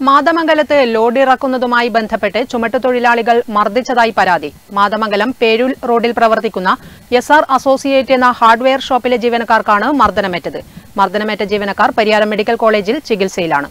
മാതമംഗലത്ത് load ഇറക്കുന്നതുമായി ബന്ധപ്പെട്ട് ചുമട്ടുതൊഴിലാളികൾ മർദ്ദിച്ചതായി പരാതി മാതമംഗലം പേരൂൽ റോഡിൽ പ്രവർത്തിക്കുന്ന എസ് ആർ അസോസിയേറ്റ് എന്ന ഹാർഡ്വെയർ ഷോപ്പിലെ ജീവനക്കാർക്കാണ് മർദ്ദനമേറ്റത് മർദ്ദനമേറ്റ ജീവനക്കാർ പരിയാരം മെഡിക്കൽ കോളേജിൽ ചികിത്സയിലാണ്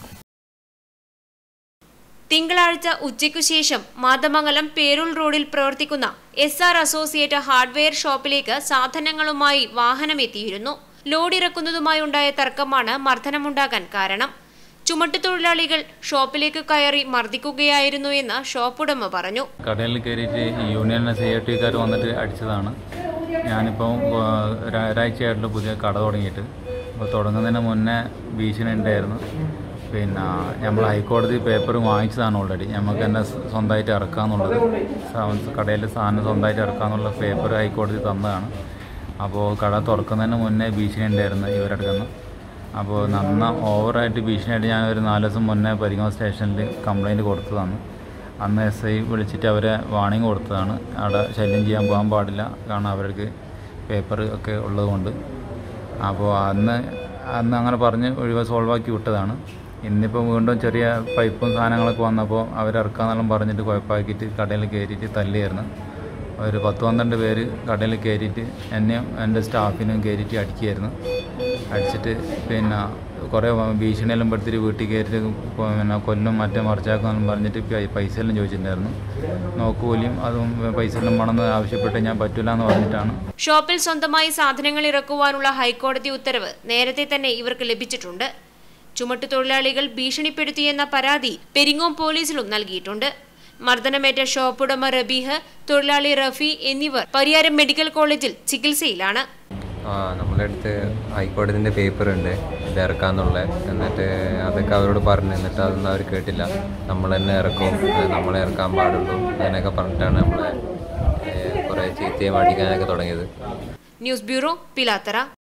തിങ്കളാഴ്ച ഉച്ചയ്ക്കു ശേഷം മാതമംഗലം പേരൂൾ റോഡിൽ പ്രവർത്തിക്കുന്ന എസ് ആർ അസോസിയേറ്റ് ഹാർഡ്വെയർ ഷോപ്പിലേക്ക് സാധനങ്ങളുമായി വാഹനമെത്തിയിരുന്നു ലോഡ് ഇറക്കുന്നതുമായി ഉണ്ടായ തർക്കമാണ് മർദ്ദനമുണ്ടാകാൻ കാരണം ചുമട്ടുതൊഴിലാളികൾ ഷോപ്പിലേക്ക് കയറി മർദ്ദിക്കുകയായിരുന്നു എന്ന് ഷോപ്പുടമ പറഞ്ഞു കടയിൽ കയറിയിട്ട് ഈ യൂണിയൻ സി ഐ ടിക്കാർ വന്നിട്ട് അടിച്ചതാണ് ഞാനിപ്പോൾ ഒരാ- ഒരാഴ്ചയായിട്ടുള്ള പുതിയ കട തുടങ്ങിയിട്ട് അപ്പോൾ തുടങ്ങുന്നതിന് മുന്നേ ഭീഷണി ഉണ്ടായിരുന്നു പിന്നെ നമ്മൾ ഹൈക്കോടതി പേപ്പർ വാങ്ങിച്ചതാണ് ഓൾറെഡി നമുക്ക് തന്നെ സ്വ- സ്വന്തമായിട്ട് ഇറക്കാമെന്നുള്ളത് സാ- കടയിൽ സാധനം സ്വന്തമായിട്ട് ഇറക്കാമെന്നുള്ള പേപ്പർ ഹൈക്കോടതി തന്നതാണ് അപ്പോൾ കട തുറക്കുന്നതിന് മുന്നേ ഭീഷണി ഉണ്ടായിരുന്നു ഇവരെടുക്കുന്ന അപ്പോൾ നന്ന ഓവറായിട്ട് ഭീഷണിയായിട്ട് ഞാൻ ഒരു നാല് ദിവസം മുന്നേ പരിഗണന സ്റ്റേഷനിൽ കംപ്ലയിൻറ്റ് കൊടുത്തതാണ് അന്ന് എസ് ഐ വിളിച്ചിട്ട് അവരെ വാണിംഗ് കൊടുത്തതാണ് അവിടെ ശല്യം ചെയ്യാൻ പോകാൻ പാടില്ല കാരണം അവർക്ക് പേപ്പർ ഒക്കെ ഉള്ളതുകൊണ്ട് അപ്പോൾ അന്ന് അന്ന് അങ്ങനെ പറഞ്ഞ് ഒഴിവ് സോൾവാക്കി വിട്ടതാണ് ഇന്നിപ്പോൾ വീണ്ടും ചെറിയ പൈപ്പും സാധനങ്ങളൊക്കെ വന്നപ്പോൾ അവരിറക്കാന്നെല്ലാം പറഞ്ഞിട്ട് കുഴപ്പമാക്കിയിട്ട് കടയിൽ കയറിയിട്ട് തല്ലിയായിരുന്നു ഒരു പത്ത് പന്ത്രണ്ട് പേര് കടയിൽ കയറിയിട്ട് എന്നെയും എൻ്റെ സ്റ്റാഫിനും കയറിയിട്ട് അടിക്കുകയായിരുന്നു അടിച്ചിട്ട് പിന്നെ കുറേ ഭീഷണിയെല്ലാം പെടുത്തിട്ട് വീട്ടിൽ കയറിയിട്ട് കൊ- പിന്നെ കൊല്ലും മറ്റേ മറിച്ചാക്കുമെന്നും പറഞ്ഞിട്ട് പൈ- പൈസ എല്ലാം ചോദിച്ചിട്ടുണ്ടായിരുന്നു നോക്കുകൂലിയും അതും പൈസ എല്ലാം വേണമെന്ന് ആവശ്യപ്പെട്ട് ഞാൻ പറ്റില്ല എന്ന് പറഞ്ഞിട്ടാണ് ഷോപ്പിൽ സ്വന്തമായി സാധനങ്ങൾ ഇറക്കുവാനുള്ള ഹൈക്കോടതി ഉത്തരവ് നേരത്തെ തന്നെ ഇവർക്ക് ലഭിച്ചിട്ടുണ്ട് ചുമട്ടുതൊഴിലാളികൾ ഭീഷണിപ്പെടുത്തിയെന്ന പരാതി പെരിങ്ങോം പോലീസിലും നൽകിയിട്ടുണ്ട് മർദ്ദനമേറ്റ ഷോപ്പുടമ റബീഹ് തൊഴിലാളി റഫി എന്നിവർ പരിയാരം മെഡിക്കൽ കോളേജിൽ ചികിത്സയിലാണ് ആ നമ്മളെ അടുത്ത് ഹൈക്കോടതിൻ്റെ പേപ്പർ ഉണ്ട് ഇത് ഇറക്കാന്നുള്ള എന്നിട്ട് അതൊക്കെ അവരോട് പറഞ്ഞു എന്നിട്ട് അതൊന്നും അവർ കേട്ടില്ല നമ്മൾ തന്നെ ഇറക്കും അത് നമ്മളെ ഇറക്കാൻ പാടുള്ളൂ അങ്ങനെയൊക്കെ പറഞ്ഞിട്ടാണ് നമ്മളെ ഏഹ്, കുറേ ചീത്തയും അടിക്കാനൊക്കെ തുടങ്ങിയത് ന്യൂസ് ബ്യൂറോ പിലാത്തറ